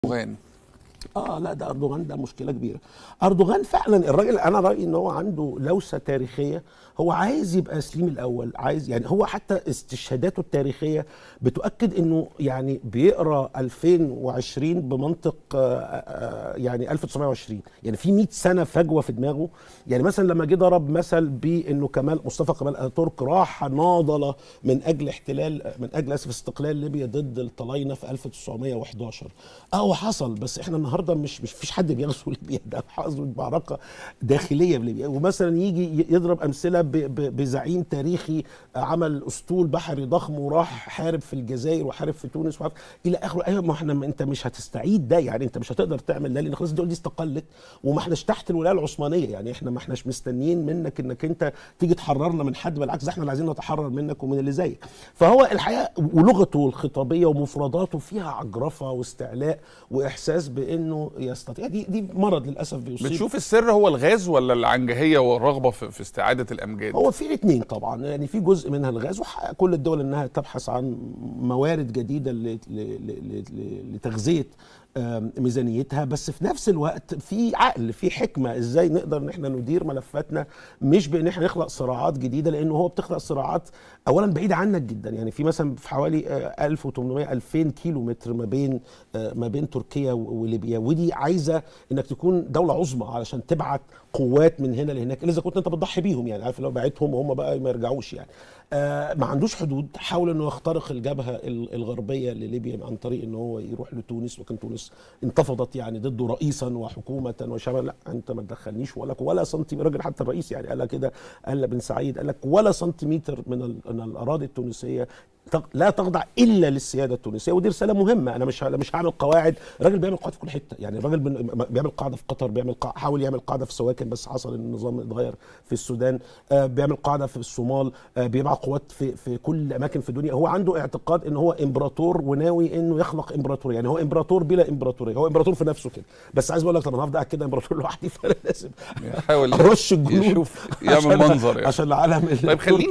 اردوغان اه لا ده اردوغان ده مشكله كبيره اردوغان فعلا الراجل انا رايي ان هو عنده لوسه تاريخيه هو عايز يبقى سليم الاول عايز يعني هو حتى استشهاداته التاريخيه بتؤكد انه يعني بيقرا 2020 بمنطق آه، آه، يعني 1920 يعني في 100 سنه فجوه في دماغه يعني مثلا لما جه ضرب مثل بانه كمال مصطفى كمال اتاتورك راح ناضل من اجل احتلال من اجل اسف استقلال ليبيا ضد الطلاينه في 1911 اه هو حصل بس احنا النهارده مش مش فيش حد بيغزو ليبيا ده حصلت معركه داخليه بليبيا ومثلا يجي يضرب امثله ب- ب- بزعيم تاريخي عمل اسطول بحري ضخم وراح حارب في الجزائر وحارب في تونس وحارب الى اخره ايوه ما احنا ما انت مش هتستعيد ده يعني انت مش هتقدر تعمل ده لان خلاص الدول دي استقلت وما احناش تحت الولايه العثمانيه يعني احنا ما احناش مستنيين منك انك انت تيجي تحررنا من حد بالعكس ده احنا اللي عايزين نتحرر منك ومن اللي زيك فهو الحقيقه ولغته الخطابيه ومفرداته فيها عجرفه واستعلاء واحساس بانه يستطيع دي دي مرض للاسف بيصيب بتشوف السر هو الغاز ولا العنجهيه والرغبه في, في استعاده الامجاد هو في الاثنين طبعا يعني في جزء منها الغاز وحق كل الدول انها تبحث عن موارد جديده ل- ل- ل- ل- لتغذيه آم، ميزانيتها بس في نفس الوقت في عقل في حكمه ازاي نقدر ان احنا ندير ملفاتنا مش بان احنا نخلق صراعات جديده لانه هو بتخلق صراعات اولا بعيده عنك جدا يعني في مثلا في حوالي آه، 1800 2000 كيلو متر ما بين آه، ما بين تركيا و- وليبيا ودي عايزه انك تكون دوله عظمى علشان تبعت قوات من هنا لهناك الا اذا كنت انت بتضحي بيهم يعني عارف لو بعتهم وهم بقى ما يرجعوش يعني آه ما عندوش حدود حاول انه يخترق الجبهه ال- الغربيه لليبيا عن طريق ان هو يروح لتونس وكان تونس انتفضت يعني ضده رئيسا وحكومه وشباب لا انت ما تدخلنيش ولا ولا سنتيمتر الراجل حتى الرئيس يعني قال كده قال بن سعيد قال لك ولا سنتيمتر من ال- من الاراضي التونسيه تق- لا تخضع الا للسياده التونسيه ودي رساله مهمه انا مش ه- مش هعمل قواعد الراجل بيعمل قواعد في كل حته يعني الراجل بن- بيعمل قاعده في قطر بيعمل قاعدة حاول يعمل قاعده في السواكن بس حصل ان النظام اتغير في السودان آه، بيعمل قاعده في الصومال آه، بيبعت قوات في في كل اماكن في الدنيا هو عنده اعتقاد ان هو امبراطور وناوي انه يخلق امبراطوريه يعني هو امبراطور بلا امبراطوريه هو امبراطور في نفسه كده بس عايز اقول لك طب انا هفضل قاعد كده امبراطور لوحدي فانا لازم يحاول ارش الجنود يشوف يعمل عشان- منظر يعني عشان العالم طيب خلينا